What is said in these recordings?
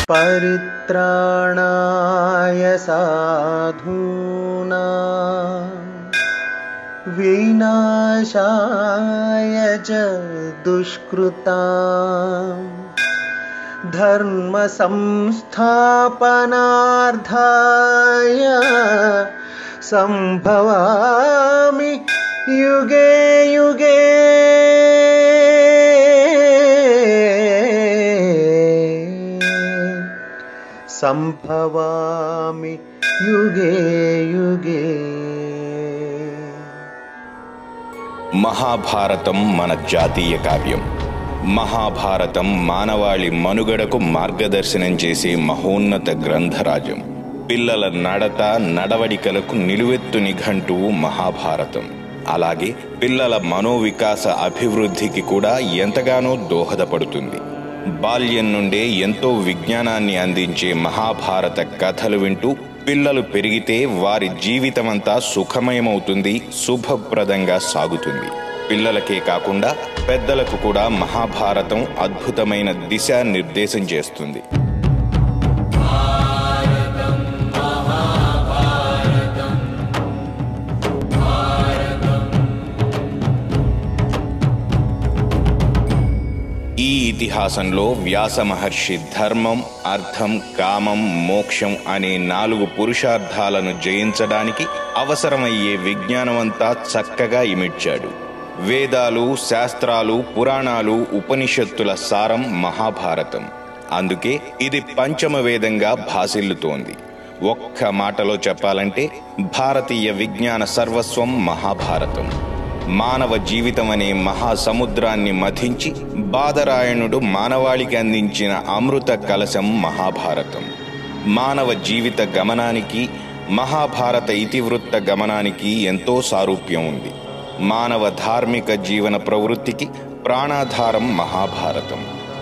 परित्राणाय साधूना विनाशाय च दुष्कृता धर्मसंस्थापनार्थाय सम्भवामि युगे युगे सम्भवामि युगे युगे మహాభారతం మన జాతీయ కావ్యం మహాభారతం మానవాళి మనుగడకు మార్గదర్శనం చేసే మహోన్నత గ్రంథరాజం పిల్లల నడత నడవడికలకు నిలువెత్తు నిఘంటువు మహాభారతం అలాగే పిల్లల మనోవికాస అభివృద్ధికి కూడా ఎంతగానో దోహదపడుతుంది బాల్యం నుండే ఎంతో విజ్ఞానాన్ని అందించే మహాభారత కథలు వింటూ పిల్లలు పెరిగితే వారి జీవితమంతా సుఖమయమవుతుంది శుభప్రదంగా సాగుతుంది పిల్లలకే కాకుండా పెద్దలకు కూడా మహాభారతం అద్భుతమైన దిశ నిర్దేశం చేస్తుంది ఈ ఇతిహాసంలో వ్యాస మహర్షి ధర్మం అర్థం కామం మోక్షం అనే నాలుగు పురుషార్థాలను జయించడానికి అవసరమయ్యే విజ్ఞానమంతా చక్కగా ఇమిడ్చాడు వేదాలు శాస్త్రాలు పురాణాలు ఉపనిషత్తుల సారం మహాభారతం అందుకే ఇది పంచమ వేదంగా భాసిల్లుతోంది ఒక్క మాటలో చెప్పాలంటే భారతీయ విజ్ఞాన సర్వస్వం మహాభారతం మానవ జీవితం అనే మహాసముద్రాన్ని మథించి బాదరాయణుడు మానవాళికి అందించిన అమృత కలశం మహాభారతం మానవ జీవిత గమనానికి మహాభారత ఇతివృత్త గమనానికి ఎంతో సారూప్యం ఉంది మానవ ధార్మిక జీవన ప్రవృత్తికి ప్రాణాధారం మహాభారతం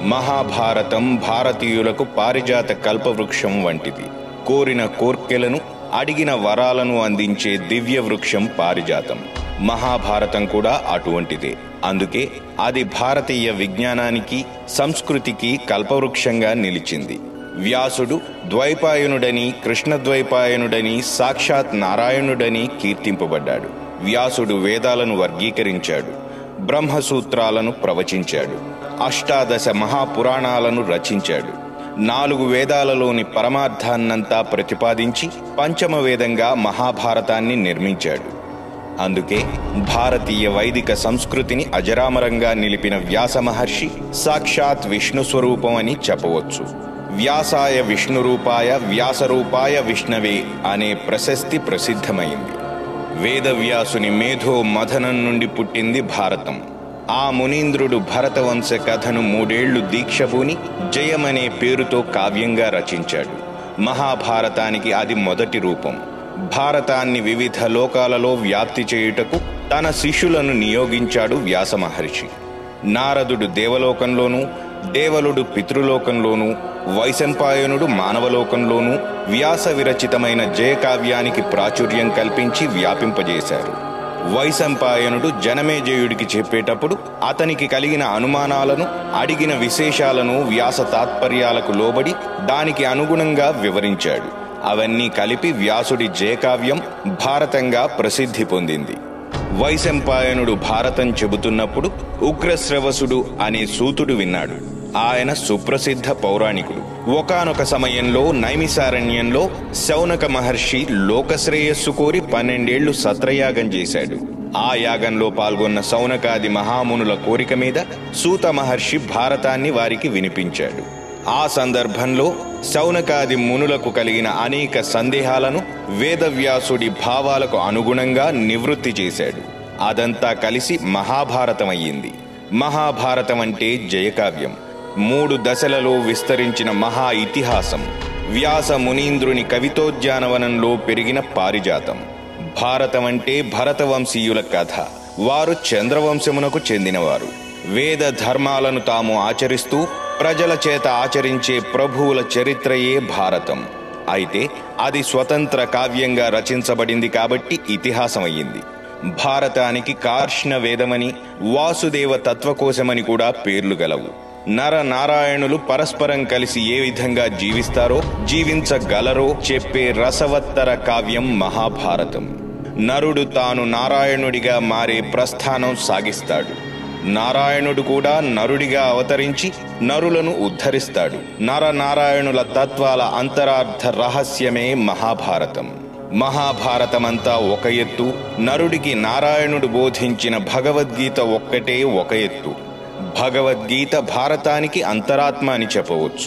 మహాభారతం భారతీయులకు పారిజాత కల్పవృక్షం వంటిది కోరిన కోర్కెలను అడిగిన వరాలను అందించే దివ్య వృక్షం పారిజాతం మహాభారతం కూడా అటువంటిదే అందుకే అది భారతీయ విజ్ఞానానికి సంస్కృతికి కల్పవృక్షంగా నిలిచింది వ్యాసుడు ద్వైపాయనుడని కృష్ణద్వైపాయనుడని సాక్షాత్ నారాయణుడని కీర్తింపబడ్డాడు వ్యాసుడు వేదాలను వర్గీకరించాడు బ్రహ్మసూత్రాలను ప్రవచించాడు అష్టాదశ మహాపురాణాలను రచించాడు నాలుగు వేదాలలోని పరమార్థాన్నంతా ప్రతిపాదించి పంచమ వేదంగా మహాభారతాన్ని నిర్మించాడు అందుకే భారతీయ వైదిక సంస్కృతిని అజరామరంగా నిలిపిన వ్యాస మహర్షి సాక్షాత్ విష్ణు స్వరూపం అని చెప్పవచ్చు వ్యాసాయ విష్ణురూపాయ వ్యాసరూపాయ విష్ణవే అనే ప్రశస్తి ప్రసిద్ధమైంది వేదవ్యాసుని మేధో మథనం నుండి పుట్టింది భారతం ఆ మునీంద్రుడు భరతవంశ కథను మూడేళ్లు దీక్షభూని జయమనే పేరుతో కావ్యంగా రచించాడు మహాభారతానికి అది మొదటి రూపం భారతాన్ని వివిధ లోకాలలో వ్యాప్తి చేయుటకు తన శిష్యులను నియోగించాడు వ్యాస మహర్షి నారదుడు దేవలోకంలోనూ దేవలుడు పితృలోకంలోనూ వైశంపాయనుడు మానవలోకంలోనూ వ్యాస విరచితమైన జయకావ్యానికి ప్రాచుర్యం కల్పించి వ్యాపింపజేశారు వైశంపాయనుడు జనమేజయుడికి చెప్పేటప్పుడు అతనికి కలిగిన అనుమానాలను అడిగిన విశేషాలను వ్యాస తాత్పర్యాలకు లోబడి దానికి అనుగుణంగా వివరించాడు అవన్నీ కలిపి వ్యాసుడి జయకావ్యం భారతంగా ప్రసిద్ధి పొందింది వైశంపాయనుడు భారతం చెబుతున్నప్పుడు ఉగ్రశ్రవసుడు అనే సూతుడు విన్నాడు ఆయన సుప్రసిద్ధ పౌరాణికుడు ఒకానొక సమయంలో నైమిసారణ్యంలో శౌనక మహర్షి లోకశ్రేయస్సు కోరి పన్నెండేళ్లు సత్రయాగం చేశాడు ఆ యాగంలో పాల్గొన్న సౌనకాది మహామునుల కోరిక మీద సూత మహర్షి భారతాన్ని వారికి వినిపించాడు ఆ సందర్భంలో శౌనకాది మునులకు కలిగిన అనేక సందేహాలను వేదవ్యాసుడి భావాలకు అనుగుణంగా నివృత్తి చేశాడు అదంతా కలిసి మహాభారతమయ్యింది మహాభారతం అంటే జయకావ్యం మూడు దశలలో విస్తరించిన మహా ఇతిహాసం వ్యాస మునీంద్రుని కవితోద్యానవనంలో పెరిగిన పారిజాతం భారతం అంటే భరతవంశీయుల కథ వారు చంద్రవంశమునకు చెందినవారు వేద ధర్మాలను తాము ఆచరిస్తూ ప్రజల చేత ఆచరించే ప్రభువుల చరిత్రయే భారతం అయితే అది స్వతంత్ర కావ్యంగా రచించబడింది కాబట్టి ఇతిహాసమయ్యింది భారతానికి కార్ష్ణ వేదమని వాసుదేవ తత్వకోశమని కూడా పేర్లు గలవు నర నారాయణులు పరస్పరం కలిసి ఏ విధంగా జీవిస్తారో జీవించగలరో చెప్పే రసవత్తర కావ్యం మహాభారతం నరుడు తాను నారాయణుడిగా మారే ప్రస్థానం సాగిస్తాడు నారాయణుడు కూడా నరుడిగా అవతరించి నరులను ఉద్ధరిస్తాడు నర నారాయణుల తత్వాల అంతరార్థ రహస్యమే మహాభారతం మహాభారతమంతా ఒక ఎత్తు నరుడికి నారాయణుడు బోధించిన భగవద్గీత ఒక్కటే ఒక ఎత్తు భగవద్గీత భారతానికి అంతరాత్మ అని చెప్పవచ్చు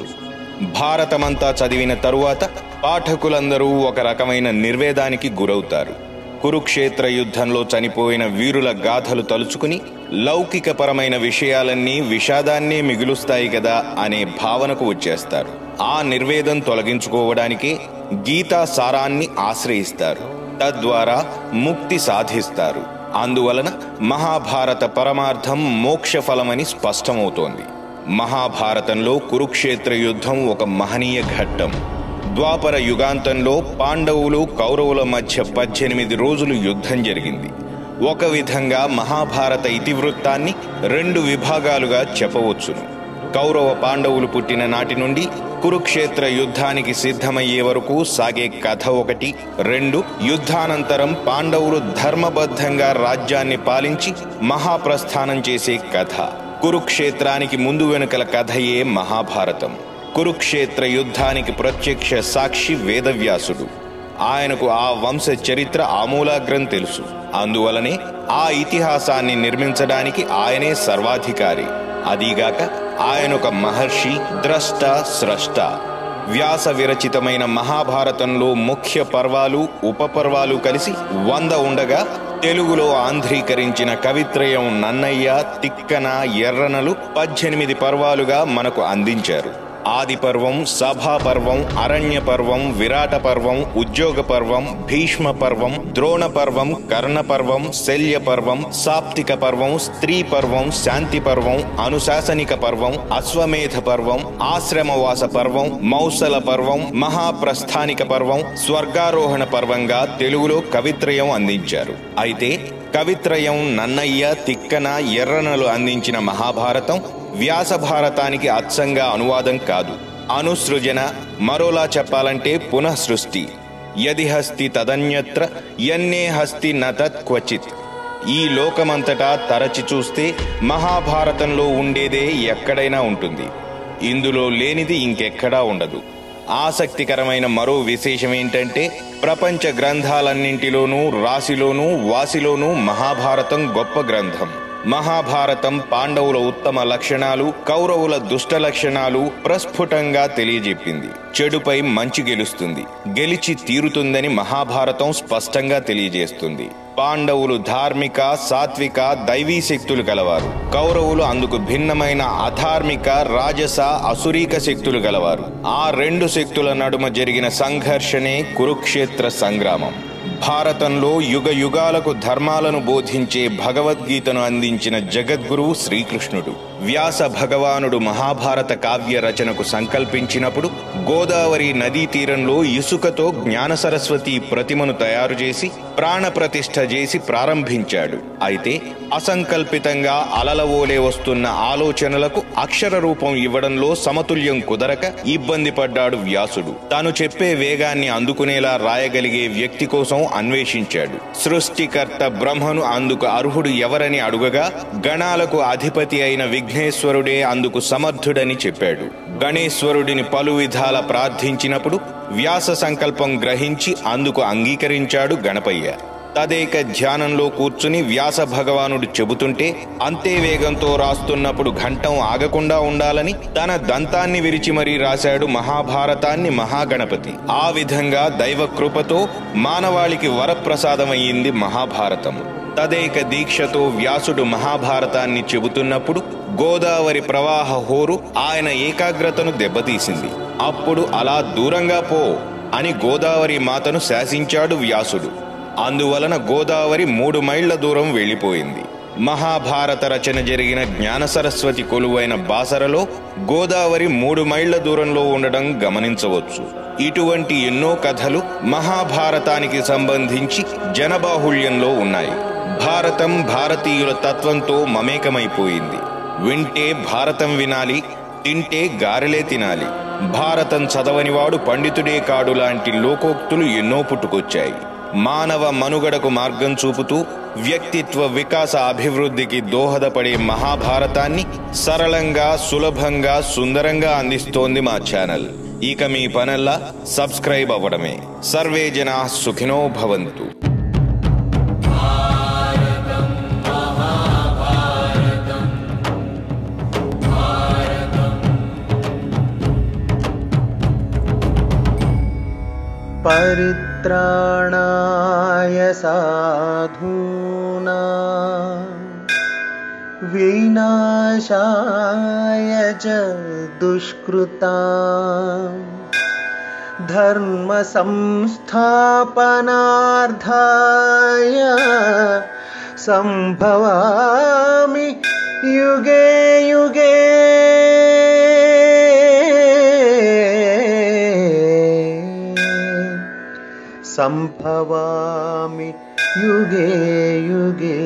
భారతమంతా చదివిన తరువాత పాఠకులందరూ ఒక రకమైన నిర్వేదానికి గురవుతారు కురుక్షేత్ర యుద్ధంలో చనిపోయిన వీరుల గాథలు తలుచుకుని లౌకికపరమైన విషయాలన్నీ విషాదాన్నే మిగులుస్తాయి కదా అనే భావనకు వచ్చేస్తారు ఆ నిర్వేదం తొలగించుకోవడానికే గీతా సారాన్ని ఆశ్రయిస్తారు తద్వారా ముక్తి సాధిస్తారు అందువలన మహాభారత పరమార్థం మోక్ష ఫలమని స్పష్టమవుతోంది మహాభారతంలో కురుక్షేత్ర యుద్ధం ఒక మహనీయ ఘట్టం ద్వాపర యుగాంతంలో పాండవులు కౌరవుల మధ్య పద్దెనిమిది రోజులు యుద్ధం జరిగింది ఒక విధంగా మహాభారత ఇతివృత్తాన్ని రెండు విభాగాలుగా చెప్పవచ్చును కౌరవ పాండవులు పుట్టిన నాటి నుండి కురుక్షేత్ర యుద్ధానికి సిద్ధమయ్యే వరకు సాగే కథ ఒకటి రెండు యుద్ధానంతరం పాండవులు ధర్మబద్ధంగా రాజ్యాన్ని పాలించి మహాప్రస్థానం చేసే కథ కురుక్షేత్రానికి ముందు వెనుకల కథయే మహాభారతం కురుక్షేత్ర యుద్ధానికి ప్రత్యక్ష సాక్షి వేదవ్యాసుడు ఆయనకు ఆ వంశ చరిత్ర ఆమూలాగ్రం తెలుసు అందువలనే ఆ ఇతిహాసాన్ని నిర్మించడానికి ఆయనే సర్వాధికారి అదీగాక ఆయన ఒక మహర్షి ద్రష్ట స్రష్ట వ్యాస విరచితమైన మహాభారతంలో ముఖ్య పర్వాలు ఉపపర్వాలు కలిసి వంద ఉండగా తెలుగులో ఆంధ్రీకరించిన కవిత్రయం నన్నయ్య తిక్కన ఎర్రనలు పద్దెనిమిది పర్వాలుగా మనకు అందించారు ఆది పర్వం సభా పర్వం అరణ్య పర్వం విరాట పర్వం ఉద్యోగ పర్వం భీష్మ పర్వం ద్రోణ పర్వం కర్ణ పర్వం శల్య పర్వం సాప్తిక పర్వం స్త్రీ పర్వం శాంతి పర్వం అనుశాసనిక పర్వం అశ్వమేధ పర్వం ఆశ్రమవాస పర్వం మౌసల పర్వం మహాప్రస్థానిక పర్వం స్వర్గారోహణ పర్వంగా తెలుగులో కవిత్రయం అందించారు అయితే కవిత్రయం నన్నయ్య తిక్కన ఎర్రనలు అందించిన మహాభారతం వ్యాస భారతానికి అచ్చంగా అనువాదం కాదు అనుసృజన మరోలా చెప్పాలంటే పునః సృష్టి యది హస్తి తదన్యత్ర యన్నే హస్తి నతత్ క్వచిత్ ఈ లోకమంతటా తరచి చూస్తే మహాభారతంలో ఉండేదే ఎక్కడైనా ఉంటుంది ఇందులో లేనిది ఇంకెక్కడా ఉండదు ఆసక్తికరమైన మరో విశేషం ఏంటంటే ప్రపంచ గ్రంథాలన్నింటిలోనూ రాశిలోనూ వాసిలోనూ మహాభారతం గొప్ప గ్రంథం మహాభారతం పాండవుల ఉత్తమ లక్షణాలు కౌరవుల దుష్ట లక్షణాలు ప్రస్ఫుటంగా తెలియజెప్పింది చెడుపై మంచి గెలుస్తుంది గెలిచి తీరుతుందని మహాభారతం స్పష్టంగా తెలియజేస్తుంది పాండవులు ధార్మిక సాత్విక దైవీ శక్తులు గలవారు కౌరవులు అందుకు భిన్నమైన అధార్మిక రాజస అసురీక శక్తులు గలవారు ఆ రెండు శక్తుల నడుమ జరిగిన సంఘర్షణే కురుక్షేత్ర సంగ్రామం భారతంలో యుగ యుగాలకు ధర్మాలను బోధించే భగవద్గీతను అందించిన జగద్గురువు శ్రీకృష్ణుడు వ్యాస భగవానుడు మహాభారత కావ్య రచనకు సంకల్పించినప్పుడు గోదావరి నదీ తీరంలో ఇసుకతో జ్ఞాన సరస్వతి ప్రతిమను తయారు చేసి ప్రాణప్రతిష్ఠ చేసి ప్రారంభించాడు అయితే అసంకల్పితంగా అలలవోలే వస్తున్న ఆలోచనలకు అక్షర రూపం ఇవ్వడంలో సమతుల్యం కుదరక ఇబ్బంది పడ్డాడు వ్యాసుడు తాను చెప్పే వేగాన్ని అందుకునేలా రాయగలిగే వ్యక్తి కోసం అన్వేషించాడు సృష్టికర్త బ్రహ్మను అందుకు అర్హుడు ఎవరని అడుగగా గణాలకు అధిపతి అయిన విఘ్నేశ్వరుడే అందుకు సమర్థుడని చెప్పాడు గణేశ్వరుడిని పలు విధాల ప్రార్థించినప్పుడు వ్యాస సంకల్పం గ్రహించి అందుకు అంగీకరించాడు గణపయ్య తదేక ధ్యానంలో కూర్చుని వ్యాస భగవానుడు చెబుతుంటే అంతే వేగంతో రాస్తున్నప్పుడు ఘంటం ఆగకుండా ఉండాలని తన దంతాన్ని విరిచి మరీ రాశాడు మహాభారతాన్ని మహాగణపతి ఆ విధంగా దైవ కృపతో మానవాళికి వరప్రసాదమయ్యింది మహాభారతం తదేక దీక్షతో వ్యాసుడు మహాభారతాన్ని చెబుతున్నప్పుడు గోదావరి ప్రవాహ హోరు ఆయన ఏకాగ్రతను దెబ్బతీసింది అప్పుడు అలా దూరంగా పో అని గోదావరి మాతను శాసించాడు వ్యాసుడు అందువలన గోదావరి మూడు మైళ్ల దూరం వెళ్ళిపోయింది మహాభారత రచన జరిగిన జ్ఞాన సరస్వతి కొలువైన బాసరలో గోదావరి మూడు మైళ్ల దూరంలో ఉండడం గమనించవచ్చు ఇటువంటి ఎన్నో కథలు మహాభారతానికి సంబంధించి జనబాహుళ్యంలో ఉన్నాయి భారతం భారతీయుల తత్వంతో మమేకమైపోయింది వింటే భారతం వినాలి తింటే గారెలే తినాలి భారతం చదవనివాడు పండితుడే కాడు లాంటి లోకోక్తులు ఎన్నో పుట్టుకొచ్చాయి మానవ మనుగడకు మార్గం చూపుతూ వ్యక్తిత్వ వికాస అభివృద్ధికి దోహదపడే మహాభారతాన్ని సరళంగా సులభంగా సుందరంగా అందిస్తోంది మా ఛానల్ ఇక మీ పనల్లా సబ్స్క్రైబ్ అవ్వడమే సర్వే జనా సుఖినో భవంతు परित्राणाय साधूना विनाशाय च दुष्कृता धर्मसंस्थापनार्थाय सम्भवामि युगे युगे सम्भवामि युगे युगे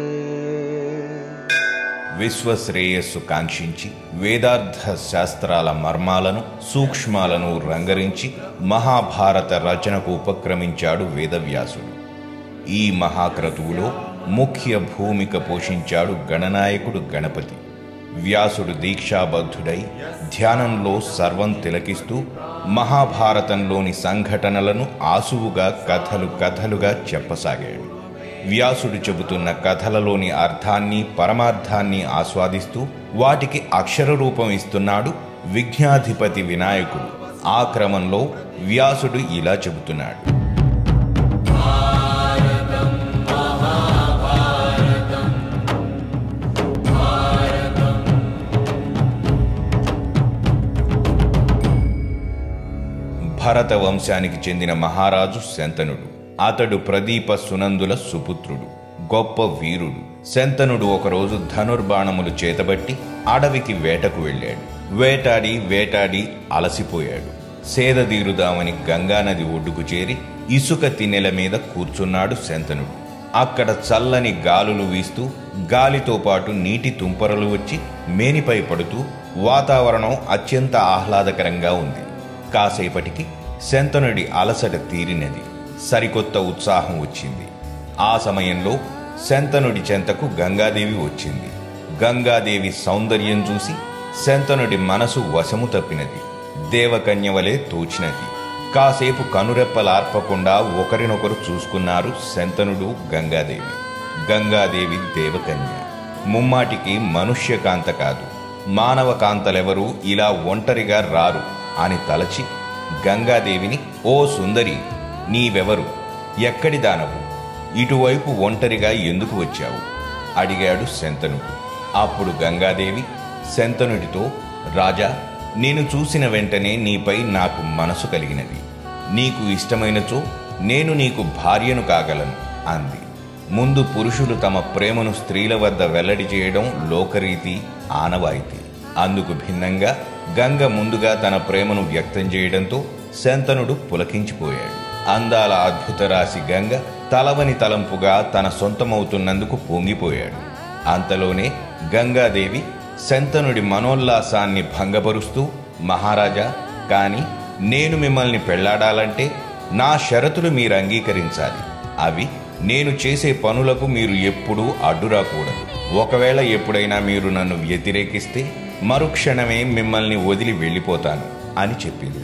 విశ్వశ్రేయస్సు కాంక్షించి వేదార్థ శాస్త్రాల మర్మాలను సూక్ష్మాలను రంగరించి మహాభారత రచనకు ఉపక్రమించాడు వేదవ్యాసుడు ఈ మహాక్రతువులో ముఖ్య భూమిక పోషించాడు గణనాయకుడు గణపతి వ్యాసుడు దీక్షాబద్ధుడై ధ్యానంలో సర్వం తిలకిస్తూ మహాభారతంలోని సంఘటనలను ఆసువుగా కథలు కథలుగా చెప్పసాగాడు వ్యాసుడు చెబుతున్న కథలలోని అర్థాన్ని పరమార్థాన్ని ఆస్వాదిస్తూ వాటికి అక్షర రూపం ఇస్తున్నాడు విఘ్నాధిపతి వినాయకుడు ఆ క్రమంలో వ్యాసుడు ఇలా చెబుతున్నాడు భరత వంశానికి చెందిన మహారాజు శంతనుడు అతడు ప్రదీప సునందుల సుపుత్రుడు గొప్ప వీరుడు శంతనుడు ఒకరోజు ధనుర్బాణములు చేతబట్టి అడవికి వేటకు వెళ్ళాడు వేటాడి వేటాడి అలసిపోయాడు సేదదీరుదామని గంగానది ఒడ్డుకు చేరి ఇసుక తిన్నెల మీద కూర్చున్నాడు శంతనుడు అక్కడ చల్లని గాలులు వీస్తూ గాలితో పాటు నీటి తుంపరలు వచ్చి మేనిపై పడుతూ వాతావరణం అత్యంత ఆహ్లాదకరంగా ఉంది కాసేపటికి శంతనుడి అలసట తీరినది సరికొత్త ఉత్సాహం వచ్చింది ఆ సమయంలో శంతనుడి చెంతకు గంగాదేవి వచ్చింది గంగాదేవి సౌందర్యం చూసి శంతనుడి మనసు వశము తప్పినది దేవకన్యవలే తోచినది కాసేపు కనురెప్పలార్పకుండా ఒకరినొకరు చూసుకున్నారు శంతనుడు గంగాదేవి గంగాదేవి దేవకన్య ముమ్మాటికి మనుష్యకాంత కాదు మానవ కాంతలెవరూ ఇలా ఒంటరిగా రారు అని తలచి గంగాదేవిని ఓ సుందరి నీవెవరు ఎక్కడి దానవు ఇటువైపు ఒంటరిగా ఎందుకు వచ్చావు అడిగాడు శంతనుడు అప్పుడు గంగాదేవి శంతనుడితో రాజా నేను చూసిన వెంటనే నీపై నాకు మనసు కలిగినది నీకు ఇష్టమైనచో నేను నీకు భార్యను కాగలను అంది ముందు పురుషులు తమ ప్రేమను స్త్రీల వద్ద వెల్లడి చేయడం లోకరీతి ఆనవాయితీ అందుకు భిన్నంగా గంగ ముందుగా తన ప్రేమను వ్యక్తం చేయడంతో శంతనుడు పులకించిపోయాడు అందాల అద్భుత రాశి గంగ తలవని తలంపుగా తన సొంతమవుతున్నందుకు పొంగిపోయాడు అంతలోనే గంగాదేవి శంతనుడి మనోల్లాసాన్ని భంగపరుస్తూ మహారాజా కాని నేను మిమ్మల్ని పెళ్లాడాలంటే నా షరతులు మీరు అంగీకరించాలి అవి నేను చేసే పనులకు మీరు ఎప్పుడూ అడ్డురాకూడదు ఒకవేళ ఎప్పుడైనా మీరు నన్ను వ్యతిరేకిస్తే మరుక్షణమే మిమ్మల్ని వదిలి వెళ్ళిపోతాను అని చెప్పింది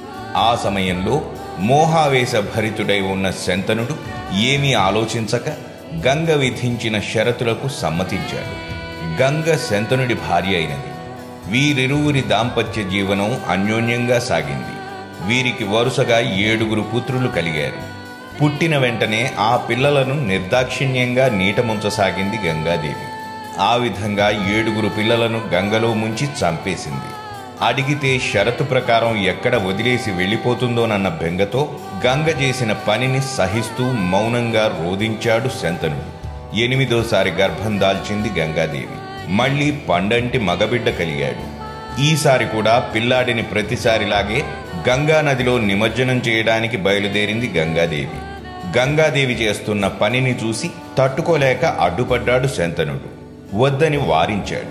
ఆ సమయంలో మోహావేశ భరితుడై ఉన్న శంతనుడు ఏమీ ఆలోచించక గంగ విధించిన షరతులకు సమ్మతించాడు గంగ శంతనుడి భార్య అయినది వీరిరువురి దాంపత్య జీవనం అన్యోన్యంగా సాగింది వీరికి వరుసగా ఏడుగురు పుత్రులు కలిగారు పుట్టిన వెంటనే ఆ పిల్లలను నిర్దాక్షిణ్యంగా నీట ముంచసాగింది గంగాదేవి ఆ విధంగా ఏడుగురు పిల్లలను గంగలో ముంచి చంపేసింది అడిగితే షరతు ప్రకారం ఎక్కడ వదిలేసి వెళ్ళిపోతుందోనన్న బెంగతో గంగ చేసిన పనిని సహిస్తూ మౌనంగా రోధించాడు శంతనుడు ఎనిమిదోసారి గర్భం దాల్చింది గంగాదేవి మళ్ళీ పండంటి మగబిడ్డ కలిగాడు ఈసారి కూడా పిల్లాడిని ప్రతిసారిలాగే గంగా నదిలో నిమజ్జనం చేయడానికి బయలుదేరింది గంగాదేవి గంగాదేవి చేస్తున్న పనిని చూసి తట్టుకోలేక అడ్డుపడ్డాడు శంతనుడు వద్దని వారించాడు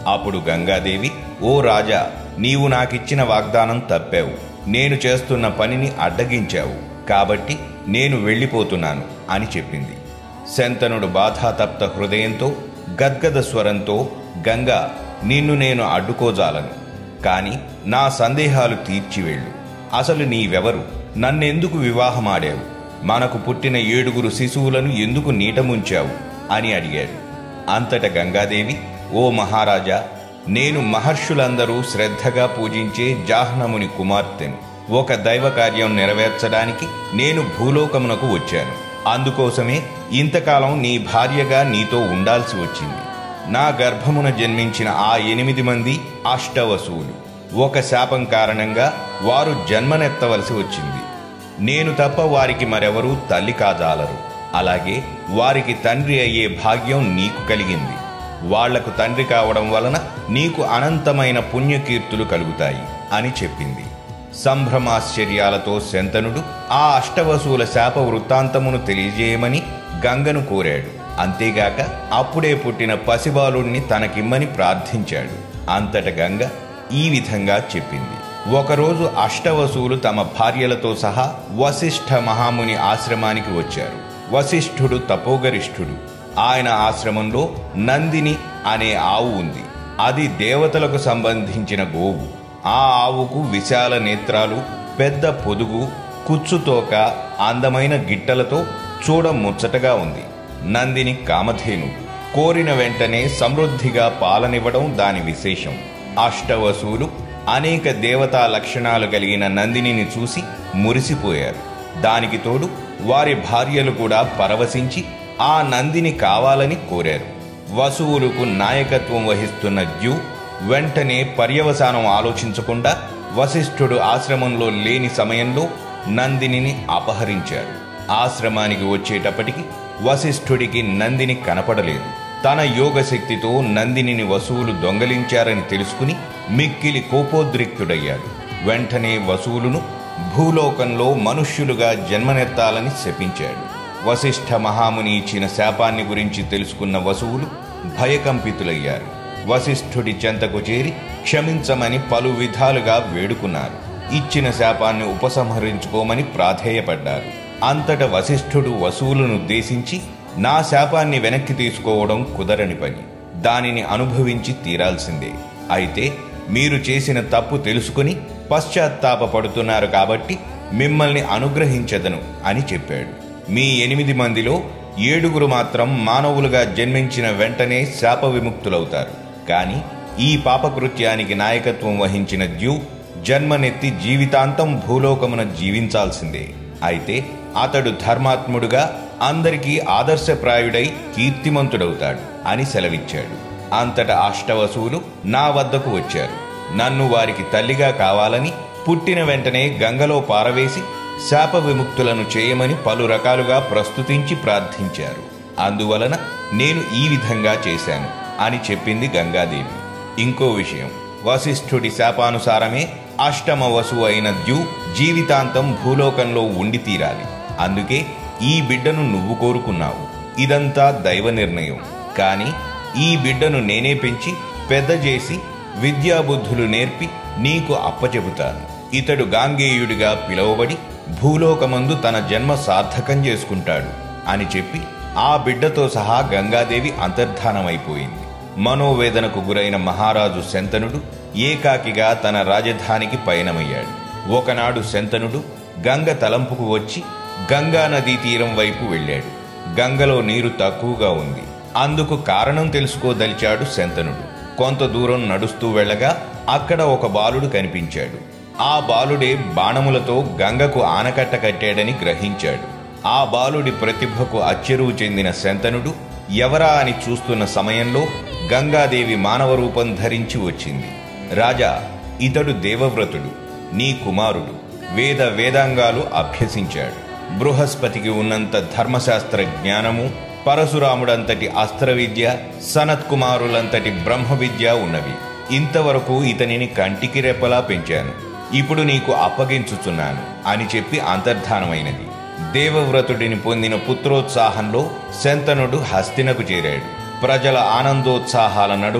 అప్పుడు గంగాదేవి ఓ రాజా నీవు నాకిచ్చిన వాగ్దానం తప్పావు నేను చేస్తున్న పనిని అడ్డగించావు కాబట్టి నేను వెళ్ళిపోతున్నాను అని చెప్పింది శంతనుడు బాధాతప్త హృదయంతో గద్గద స్వరంతో గంగా నిన్ను నేను అడ్డుకోజాలను కాని నా సందేహాలు తీర్చివెళ్ళు అసలు నీవెవరు నన్నెందుకు వివాహమాడావు మనకు పుట్టిన ఏడుగురు శిశువులను ఎందుకు నీట ముంచావు అని అడిగాడు అంతట గంగాదేవి ఓ మహారాజా నేను మహర్షులందరూ శ్రద్ధగా పూజించే జాహ్నముని కుమార్తెను ఒక దైవ కార్యం నెరవేర్చడానికి నేను భూలోకమునకు వచ్చాను అందుకోసమే ఇంతకాలం నీ భార్యగా నీతో ఉండాల్సి వచ్చింది నా గర్భమున జన్మించిన ఆ ఎనిమిది మంది అష్టవసువులు ఒక శాపం కారణంగా వారు జన్మనెత్తవలసి వచ్చింది నేను తప్ప వారికి మరెవరూ తల్లి కాజాలరు అలాగే వారికి తండ్రి అయ్యే భాగ్యం నీకు కలిగింది వాళ్లకు తండ్రి కావడం వలన నీకు అనంతమైన పుణ్యకీర్తులు కలుగుతాయి అని చెప్పింది సంభ్రమాశ్చర్యాలతో శంతనుడు ఆ అష్టవసువుల శాప వృత్తాంతమును తెలియజేయమని గంగను కోరాడు అంతేగాక అప్పుడే పుట్టిన పసిబాలుణ్ణి తనకిమ్మని ప్రార్థించాడు అంతట గంగ ఈ విధంగా చెప్పింది ఒకరోజు అష్టవసువులు తమ భార్యలతో సహా వశిష్ఠ మహాముని ఆశ్రమానికి వచ్చారు వశిష్ఠుడు తపోగరిష్ఠుడు ఆయన ఆశ్రమంలో నందిని అనే ఆవు ఉంది అది దేవతలకు సంబంధించిన గోవు ఆ ఆవుకు విశాల నేత్రాలు పెద్ద పొదుగు కుచ్చుతోక అందమైన గిట్టలతో చూడ ముచ్చటగా ఉంది నందిని కామధేను కోరిన వెంటనే సమృద్ధిగా పాలనివ్వడం దాని విశేషం అష్టవసువులు అనేక దేవతా లక్షణాలు కలిగిన నందినిని చూసి మురిసిపోయారు దానికి తోడు వారి భార్యలు కూడా పరవశించి ఆ నందిని కావాలని కోరారు వసువులకు నాయకత్వం వహిస్తున్న ద్యు వెంటనే పర్యవసానం ఆలోచించకుండా వశిష్ఠుడు ఆశ్రమంలో లేని సమయంలో నందినిని అపహరించారు ఆశ్రమానికి వచ్చేటప్పటికి వశిష్ఠుడికి నందిని కనపడలేదు తన యోగశక్తితో నందినిని వసువులు దొంగలించారని తెలుసుకుని మిక్కిలి కోపోద్రిక్తుడయ్యాడు వెంటనే వసువులను భూలోకంలో మనుష్యులుగా జన్మనెత్తాలని శపించాడు వశిష్ఠ మహాముని ఇచ్చిన శాపాన్ని గురించి తెలుసుకున్న వసువులు భయకంపితులయ్యారు వశిష్ఠుడి చెంతకు చేరి క్షమించమని పలు విధాలుగా వేడుకున్నారు ఇచ్చిన శాపాన్ని ఉపసంహరించుకోమని ప్రాధేయపడ్డారు అంతట వశిష్ఠుడు వసువులను ఉద్దేశించి నా శాపాన్ని వెనక్కి తీసుకోవడం కుదరని పని దానిని అనుభవించి తీరాల్సిందే అయితే మీరు చేసిన తప్పు తెలుసుకుని పశ్చాత్తాపపడుతున్నారు కాబట్టి మిమ్మల్ని అనుగ్రహించదను అని చెప్పాడు మీ ఎనిమిది మందిలో ఏడుగురు మాత్రం మానవులుగా జన్మించిన వెంటనే శాప విముక్తులవుతారు కానీ ఈ పాపకృత్యానికి నాయకత్వం వహించిన ద్యూ జన్మనెత్తి జీవితాంతం భూలోకమున జీవించాల్సిందే అయితే అతడు ధర్మాత్ముడుగా అందరికీ ఆదర్శప్రాయుడై కీర్తిమంతుడవుతాడు అని సెలవిచ్చాడు అంతట అష్టవసువులు నా వద్దకు వచ్చారు నన్ను వారికి తల్లిగా కావాలని పుట్టిన వెంటనే గంగలో పారవేసి శాప విముక్తులను చేయమని పలు రకాలుగా ప్రస్తుతించి ప్రార్థించారు అందువలన నేను ఈ విధంగా చేశాను అని చెప్పింది గంగాదేవి ఇంకో విషయం వశిష్ఠుడి శాపానుసారమే అష్టమ వసువు అయిన ద్యు జీవితాంతం భూలోకంలో ఉండి తీరాలి అందుకే ఈ బిడ్డను నువ్వు కోరుకున్నావు ఇదంతా దైవ నిర్ణయం కాని ఈ బిడ్డను నేనే పెంచి పెద్ద చేసి విద్యాబుద్ధులు నేర్పి నీకు అప్పచెబుతాను ఇతడు గాంగేయుడిగా పిలువబడి భూలోకమందు తన జన్మ సార్థకం చేసుకుంటాడు అని చెప్పి ఆ బిడ్డతో సహా గంగాదేవి అంతర్ధానమైపోయింది మనోవేదనకు గురైన మహారాజు శంతనుడు ఏకాకిగా తన రాజధానికి పయనమయ్యాడు ఒకనాడు శంతనుడు గంగ తలంపుకు వచ్చి గంగా నదీ తీరం వైపు వెళ్ళాడు గంగలో నీరు తక్కువగా ఉంది అందుకు కారణం తెలుసుకోదలిచాడు శంతనుడు కొంత దూరం నడుస్తూ వెళ్ళగా అక్కడ ఒక బాలుడు కనిపించాడు ఆ బాలుడే బాణములతో గంగకు ఆనకట్ట కట్టాడని గ్రహించాడు ఆ బాలుడి ప్రతిభకు అచ్చెరువు చెందిన శంతనుడు ఎవరా అని చూస్తున్న సమయంలో గంగాదేవి మానవ రూపం ధరించి వచ్చింది రాజా ఇతడు దేవవ్రతుడు నీ కుమారుడు వేద వేదాంగాలు అభ్యసించాడు బృహస్పతికి ఉన్నంత ధర్మశాస్త్ర జ్ఞానము పరశురాముడంతటి అస్త్ర విద్య సనత్ కుమారులంతటి బ్రహ్మ విద్య ఉన్నవి ఇంతవరకు ఇతనిని కంటికి రెప్పలా పెంచాను ఇప్పుడు నీకు అప్పగించుచున్నాను అని చెప్పి అంతర్ధానమైనది దేవవ్రతుడిని పొందిన పుత్రోత్సాహంలో శంతనుడు హస్తినకు చేరాడు ప్రజల ఆనందోత్సాహాల నడుమ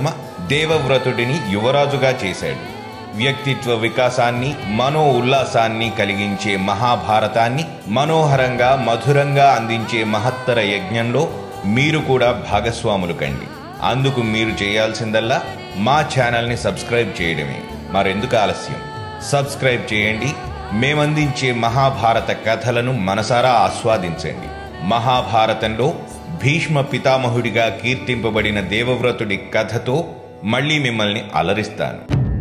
దేవవ్రతుడిని యువరాజుగా చేశాడు వ్యక్తిత్వ వికాసాన్ని మనో ఉల్లాసాన్ని కలిగించే మహాభారతాన్ని మనోహరంగా మధురంగా అందించే మహత్తర యజ్ఞంలో మీరు కూడా భాగస్వాములు కండి అందుకు మీరు చేయాల్సిందల్లా మా ఛానల్ని సబ్స్క్రైబ్ చేయడమే మరెందుకు ఆలస్యం సబ్స్క్రైబ్ చేయండి మేమందించే మహాభారత కథలను మనసారా ఆస్వాదించండి మహాభారతంలో భీష్మ పితామహుడిగా కీర్తింపబడిన దేవవ్రతుడి కథతో మళ్ళీ మిమ్మల్ని అలరిస్తాను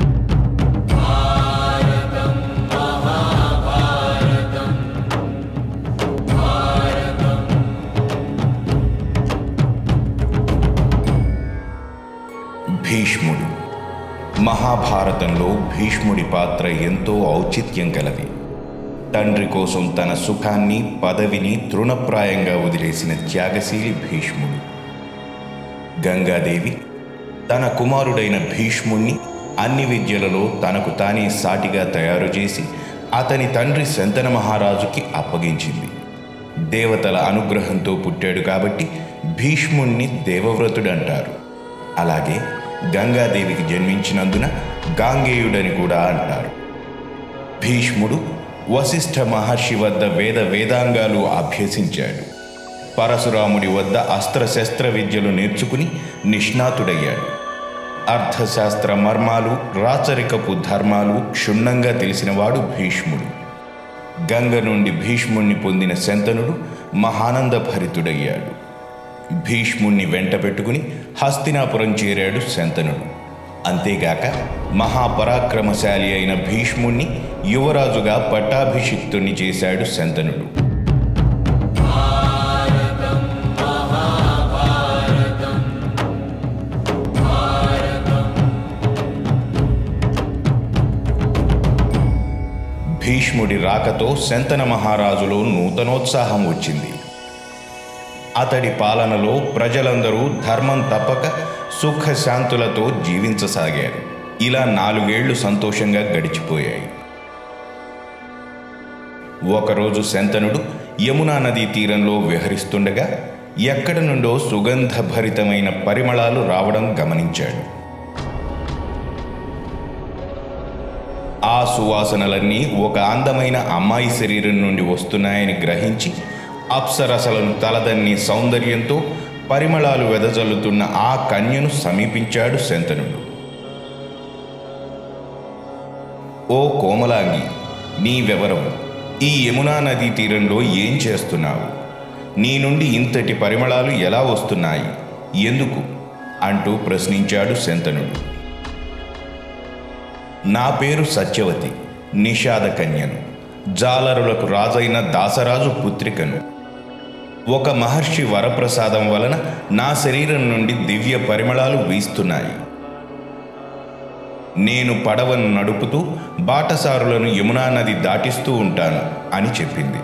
భీష్ముడు మహాభారతంలో భీష్ముడి పాత్ర ఎంతో ఔచిత్యం కలది తండ్రి కోసం తన సుఖాన్ని పదవిని తృణప్రాయంగా వదిలేసిన త్యాగశీలి భీష్ముడు గంగాదేవి తన కుమారుడైన భీష్ముణ్ణి అన్ని విద్యలలో తనకు తానే సాటిగా తయారు చేసి అతని తండ్రి శంతన మహారాజుకి అప్పగించింది దేవతల అనుగ్రహంతో పుట్టాడు కాబట్టి భీష్ముణ్ణి దేవవ్రతుడు అంటారు అలాగే గంగాదేవికి జన్మించినందున గాంగేయుడని కూడా అంటారు భీష్ముడు వశిష్ఠ మహర్షి వద్ద వేద వేదాంగాలు అభ్యసించాడు పరశురాముడి వద్ద అస్త్రశస్త్ర విద్యలు నేర్చుకుని నిష్ణాతుడయ్యాడు అర్థశాస్త్ర మర్మాలు రాచరికపు ధర్మాలు క్షుణ్ణంగా తెలిసినవాడు భీష్ముడు గంగ నుండి భీష్ముణ్ణి పొందిన శంతనుడు మహానంద భరితుడయ్యాడు భీష్ముణ్ణి వెంట పెట్టుకుని హస్తినాపురం చేరాడు శంతనుడు అంతేగాక మహాపరాక్రమశాలి అయిన భీష్ముణ్ణి యువరాజుగా పట్టాభిషిక్తుణ్ణి చేశాడు శంతనుడు భీష్ముడి రాకతో శంతన మహారాజులో నూతనోత్సాహం వచ్చింది అతడి పాలనలో ప్రజలందరూ ధర్మం తప్పక సుఖశాంతులతో జీవించసాగారు ఇలా నాలుగేళ్లు సంతోషంగా గడిచిపోయాయి ఒకరోజు శంతనుడు యమునా నదీ తీరంలో విహరిస్తుండగా ఎక్కడ నుండో సుగంధభరితమైన పరిమళాలు రావడం గమనించాడు ఆ సువాసనలన్నీ ఒక అందమైన అమ్మాయి శరీరం నుండి వస్తున్నాయని గ్రహించి అప్సరసలను తలదన్ని సౌందర్యంతో పరిమళాలు వెదజల్లుతున్న ఆ కన్యను సమీపించాడు శంతనుడు ఓ కోమలాంగి నీవెవరవు ఈ యమునా నదీ తీరంలో ఏం చేస్తున్నావు నీ నుండి ఇంతటి పరిమళాలు ఎలా వస్తున్నాయి ఎందుకు అంటూ ప్రశ్నించాడు శంతనుడు నా పేరు సత్యవతి నిషాద కన్యను జాలరులకు రాజైన దాసరాజు పుత్రికను ఒక మహర్షి వరప్రసాదం వలన నా శరీరం నుండి దివ్య పరిమళాలు వీస్తున్నాయి నేను పడవను నడుపుతూ బాటసారులను యమునా నది దాటిస్తూ ఉంటాను అని చెప్పింది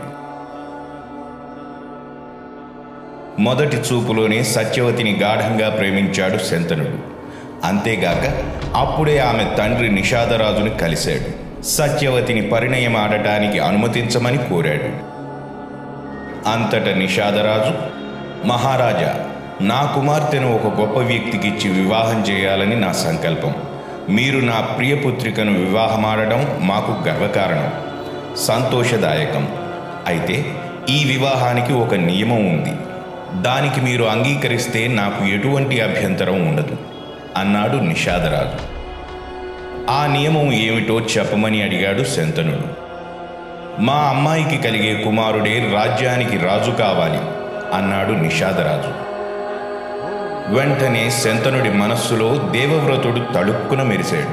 మొదటి చూపులోనే సత్యవతిని గాఢంగా ప్రేమించాడు శంతనుడు అంతేగాక అప్పుడే ఆమె తండ్రి నిషాదరాజుని కలిశాడు సత్యవతిని పరిణయం ఆడటానికి అనుమతించమని కోరాడు అంతట నిషాదరాజు మహారాజా నా కుమార్తెను ఒక గొప్ప వ్యక్తికిచ్చి వివాహం చేయాలని నా సంకల్పం మీరు నా ప్రియపుత్రికను వివాహమాడడం మాకు గర్వకారణం సంతోషదాయకం అయితే ఈ వివాహానికి ఒక నియమం ఉంది దానికి మీరు అంగీకరిస్తే నాకు ఎటువంటి అభ్యంతరం ఉండదు అన్నాడు నిషాదరాజు ఆ నియమం ఏమిటో చెప్పమని అడిగాడు శంతనుడు మా అమ్మాయికి కలిగే కుమారుడే రాజ్యానికి రాజు కావాలి అన్నాడు నిషాదరాజు వెంటనే శంతనుడి మనస్సులో దేవవ్రతుడు తళుక్కున మెరిశాడు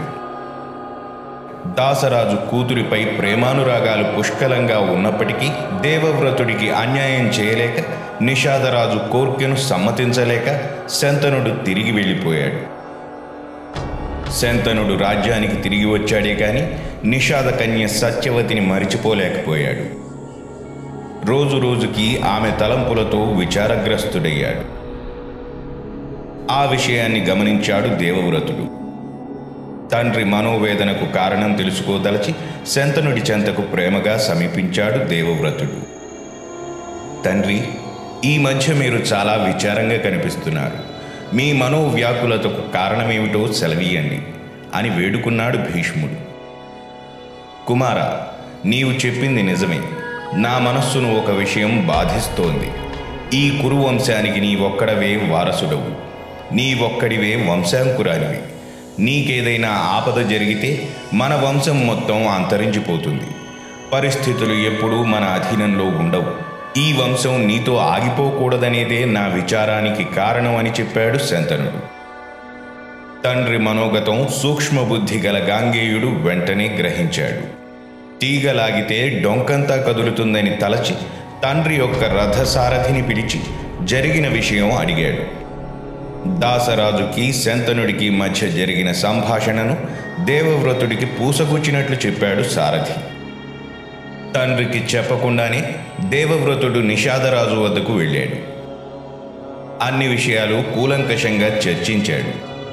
దాసరాజు కూతురిపై ప్రేమానురాగాలు పుష్కలంగా ఉన్నప్పటికీ దేవవ్రతుడికి అన్యాయం చేయలేక నిషాదరాజు కోర్కెను సమ్మతించలేక శంతనుడు తిరిగి వెళ్ళిపోయాడు శంతనుడు రాజ్యానికి తిరిగి వచ్చాడే కాని నిషాద కన్య సత్యవతిని మరిచిపోలేకపోయాడు రోజు రోజుకి ఆమె తలంపులతో విచారగ్రస్తుడయ్యాడు ఆ విషయాన్ని గమనించాడు దేవవ్రతుడు తండ్రి మనోవేదనకు కారణం తెలుసుకోదలచి శంతనుడి చెంతకు ప్రేమగా సమీపించాడు దేవవ్రతుడు తండ్రి ఈ మధ్య మీరు చాలా విచారంగా కనిపిస్తున్నారు మీ మనోవ్యాకులతకు కారణమేమిటో సెలవీయండి అని వేడుకున్నాడు భీష్ముడు కుమార నీవు చెప్పింది నిజమే నా మనస్సును ఒక విషయం బాధిస్తోంది ఈ కురు వంశానికి నీ ఒక్కడవే వారసుడవు నీ ఒక్కడివే వంశాంకురానివి నీకేదైనా ఆపద జరిగితే మన వంశం మొత్తం అంతరించిపోతుంది పరిస్థితులు ఎప్పుడూ మన అధీనంలో ఉండవు ఈ వంశం నీతో ఆగిపోకూడదనేదే నా విచారానికి కారణం అని చెప్పాడు శంతనుడు తండ్రి మనోగతం సూక్ష్మబుద్ధి గల గాంగేయుడు వెంటనే గ్రహించాడు తీగలాగితే డొంకంతా కదులుతుందని తలచి తండ్రి యొక్క రథసారథిని పిలిచి జరిగిన విషయం అడిగాడు దాసరాజుకి శంతనుడికి మధ్య జరిగిన సంభాషణను దేవవ్రతుడికి పూసగుచ్చినట్లు చెప్పాడు సారథి తండ్రికి చెప్పకుండానే దేవవ్రతుడు నిషాదరాజు వద్దకు వెళ్ళాడు అన్ని విషయాలు కూలంకషంగా చర్చించాడు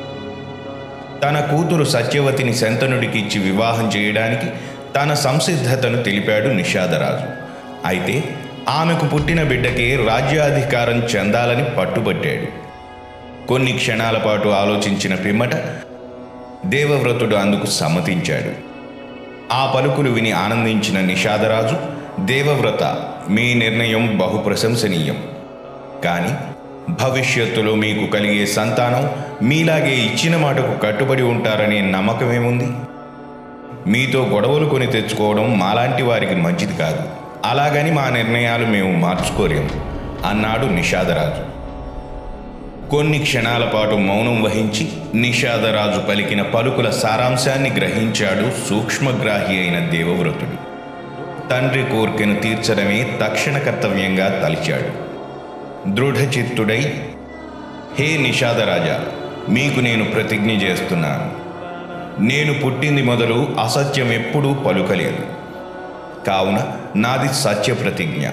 తన కూతురు సత్యవతిని శంతనుడికి ఇచ్చి వివాహం చేయడానికి తన సంసిద్ధతను తెలిపాడు నిషాదరాజు అయితే ఆమెకు పుట్టిన బిడ్డకే రాజ్యాధికారం చెందాలని పట్టుబట్టాడు కొన్ని క్షణాల పాటు ఆలోచించిన పిమ్మట దేవవ్రతుడు అందుకు సమ్మతించాడు ఆ పలుకులు విని ఆనందించిన నిషాదరాజు దేవవ్రత మీ నిర్ణయం బహు ప్రశంసనీయం కానీ భవిష్యత్తులో మీకు కలిగే సంతానం మీలాగే ఇచ్చిన మాటకు కట్టుబడి ఉంటారనే నమ్మకమేముంది మీతో గొడవలు కొని తెచ్చుకోవడం మాలాంటి వారికి మంచిది కాదు అలాగని మా నిర్ణయాలు మేము మార్చుకోలేం అన్నాడు నిషాదరాజు కొన్ని క్షణాల పాటు మౌనం వహించి నిషాదరాజు పలికిన పలుకుల సారాంశాన్ని గ్రహించాడు సూక్ష్మగ్రాహి అయిన దేవవ్రతుడు తండ్రి కోర్కెను తీర్చడమే తక్షణ కర్తవ్యంగా తలిచాడు దృఢచిత్తుడై హే నిషాదరాజా మీకు నేను ప్రతిజ్ఞ చేస్తున్నాను నేను పుట్టింది మొదలు అసత్యం ఎప్పుడూ పలుకలేదు కావున నాది సత్య ప్రతిజ్ఞ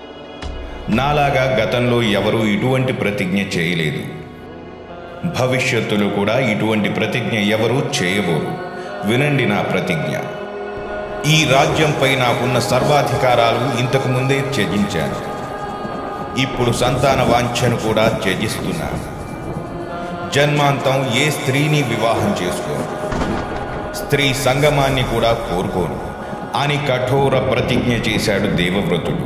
నాలాగా గతంలో ఎవరూ ఇటువంటి ప్రతిజ్ఞ చేయలేదు భవిష్యత్తులో కూడా ఇటువంటి ప్రతిజ్ఞ ఎవరూ చేయబోరు వినండి నా ప్రతిజ్ఞ ఈ రాజ్యంపై నాకున్న సర్వాధికారాలు ఇంతకు ముందే త్యజించాను ఇప్పుడు సంతాన వాంఛను కూడా త్యజిస్తున్నాను జన్మాంతం ఏ స్త్రీని వివాహం చేసుకోను స్త్రీ సంగమాన్ని కూడా కోరుకోను అని కఠోర ప్రతిజ్ఞ చేశాడు దేవవ్రతుడు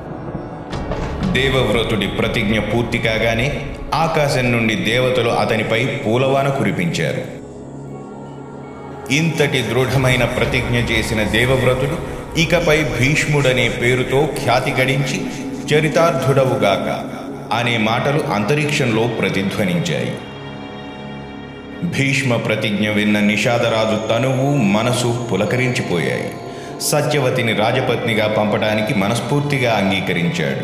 దేవవ్రతుడి ప్రతిజ్ఞ పూర్తి కాగానే ఆకాశం నుండి దేవతలు అతనిపై పూలవాన కురిపించారు ఇంతటి దృఢమైన ప్రతిజ్ఞ చేసిన దేవవ్రతుడు ఇకపై భీష్ముడనే పేరుతో ఖ్యాతి గడించి చరితార్థుడవుగాక అనే మాటలు అంతరిక్షంలో ప్రతిధ్వనించాయి భీష్మ ప్రతిజ్ఞ విన్న నిషాదరాజు తనువు మనసు పులకరించిపోయాయి సత్యవతిని రాజపత్నిగా పంపడానికి మనస్ఫూర్తిగా అంగీకరించాడు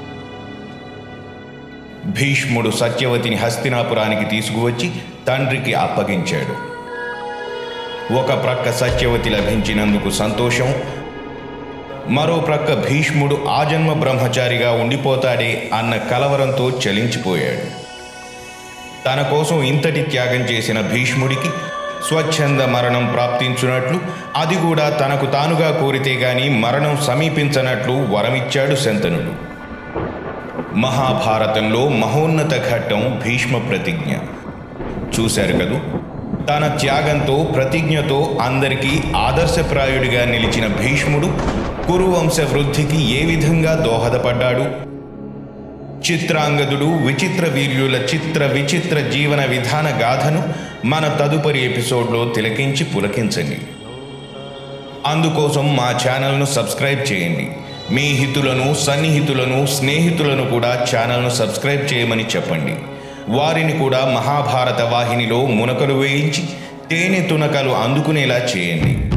భీష్ముడు సత్యవతిని హస్తినాపురానికి తీసుకువచ్చి తండ్రికి అప్పగించాడు ఒక ప్రక్క సత్యవతి లభించినందుకు సంతోషం మరో ప్రక్క భీష్ముడు ఆజన్మ బ్రహ్మచారిగా ఉండిపోతాడే అన్న కలవరంతో చలించిపోయాడు తన కోసం ఇంతటి త్యాగం చేసిన భీష్ముడికి స్వచ్ఛంద మరణం ప్రాప్తించున్నట్లు అది కూడా తనకు తానుగా కోరితే గాని మరణం సమీపించనట్లు వరమిచ్చాడు శంతనుడు మహాభారతంలో మహోన్నత ఘట్టం భీష్మ ప్రతిజ్ఞ చూశారు కదూ తన త్యాగంతో ప్రతిజ్ఞతో అందరికీ ఆదర్శప్రాయుడిగా నిలిచిన భీష్ముడు కురువంశ వృద్ధికి ఏ విధంగా దోహదపడ్డాడు చిత్రాంగదుడు విచిత్ర వీర్యుల చిత్ర విచిత్ర జీవన విధాన గాథను మన తదుపరి ఎపిసోడ్లో తిలకించి పులకించండి అందుకోసం మా ఛానల్ను సబ్స్క్రైబ్ చేయండి మీ హితులను సన్నిహితులను స్నేహితులను కూడా ఛానల్ను సబ్స్క్రైబ్ చేయమని చెప్పండి వారిని కూడా మహాభారత వాహినిలో మునకలు వేయించి తేనె తునకలు అందుకునేలా చేయండి